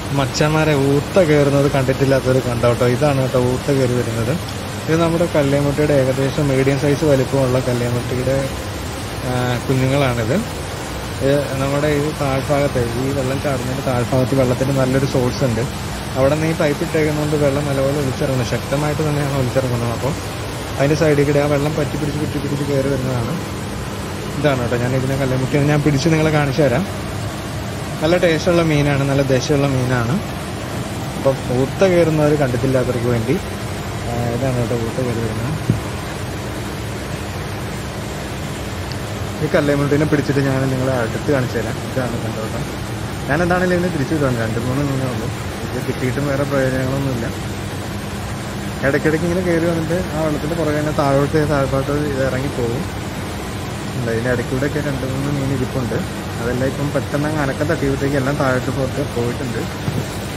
മച്ചന്മാരെ ഊത്ത കയറുന്നത് കണ്ടിട്ടില്ലാത്തവർ കണ്ടോട്ടോ ഇതാണ് കേട്ടോ ഊത്ത കയറി വരുന്നത് ഇത് നമ്മുടെ കല്യാമുട്ടിയുടെ ഏകദേശം മീഡിയം സൈസ് വലിപ്പമുള്ള കല്യാമുട്ടിയുടെ ആ, കുഞ്ഞുങ്ങളാണിത് ഇത് നമ്മുടെ ഈ താഴ്ഭാഗത്ത് ഈ വെള്ളം ചാടുന്നതിന്റെ താഴ്ഭാഗത്ത് വെള്ളത്തിന് നല്ലൊരു സോഴ്സ് ഉണ്ട് അവിടെ നിന്ന് ഈ പൈപ്പ് ഇട്ടേക്കുന്നതുകൊണ്ട് വെള്ളം നല്ലപോലെ ഒലിച്ചിറങ്ങുന്നു ശക്തമായിട്ട് തന്നെയാണ് ഒലിച്ചിറങ്ങുന്നത് അപ്പം അതിന്റെ സൈഡിൽ കൂടെ ആ വെള്ളം പറ്റി പിടിച്ച് പറ്റി പിടിച്ച് കയറി വരുന്നതാണ് ഇതാണ് കേട്ടോ ഞാൻ ഇതിനെ കല്യാമുട്ടി ഞാൻ പിടിച്ച് നിങ്ങളെ കാണിച്ചു തരാം നല്ല ടേസ്റ്റുള്ള മീനാണ് നല്ല ദശയുള്ള മീനാണ് അപ്പം ഊത്ത കയറുന്നവർ കണ്ടിട്ടില്ലാത്തവർക്ക് വേണ്ടി ആ, ഇതാണ് കേട്ടോ ഊത്ത കയറി വരുന്നത് ഈ കല്ലേമുട്ടിനെ പിടിച്ചിട്ട് ഞാൻ നിങ്ങളെ അടുത്ത് കാണിച്ചു തരാം ഇതാണ് കണ്ടോട്ടോ ഞാൻ എന്താണെങ്കിലും ഇതിനെ തിരിച്ചു വിടാണ് രണ്ട് മൂന്ന് മീനേ ഉള്ളൂ ഇത് കിട്ടിയിട്ടും വേറെ പ്രയോജനങ്ങളൊന്നുമില്ല ഇടയ്ക്കിടയ്ക്ക് ഇങ്ങനെ കയറി വന്നിട്ട് ആ വെള്ളത്തിന്റെ പുറകെ തന്നെ താഴോട്ട് താഴ്ഭാഗത്ത് ഇത് ഇറങ്ങി പോകും ഉണ്ട് ഇതിന്റെ ഇടയ്ക്കൂടെ ഒക്കെ രണ്ട് മൂന്ന് മീൻ ഇരിപ്പുണ്ട് അതെല്ലാം ഇപ്പം പെട്ടെന്ന് അങ്ങ് അനക്കം തട്ടിയപ്പോഴത്തേക്ക് എല്ലാം താഴോട്ട് പുറത്ത് പോയിട്ടുണ്ട്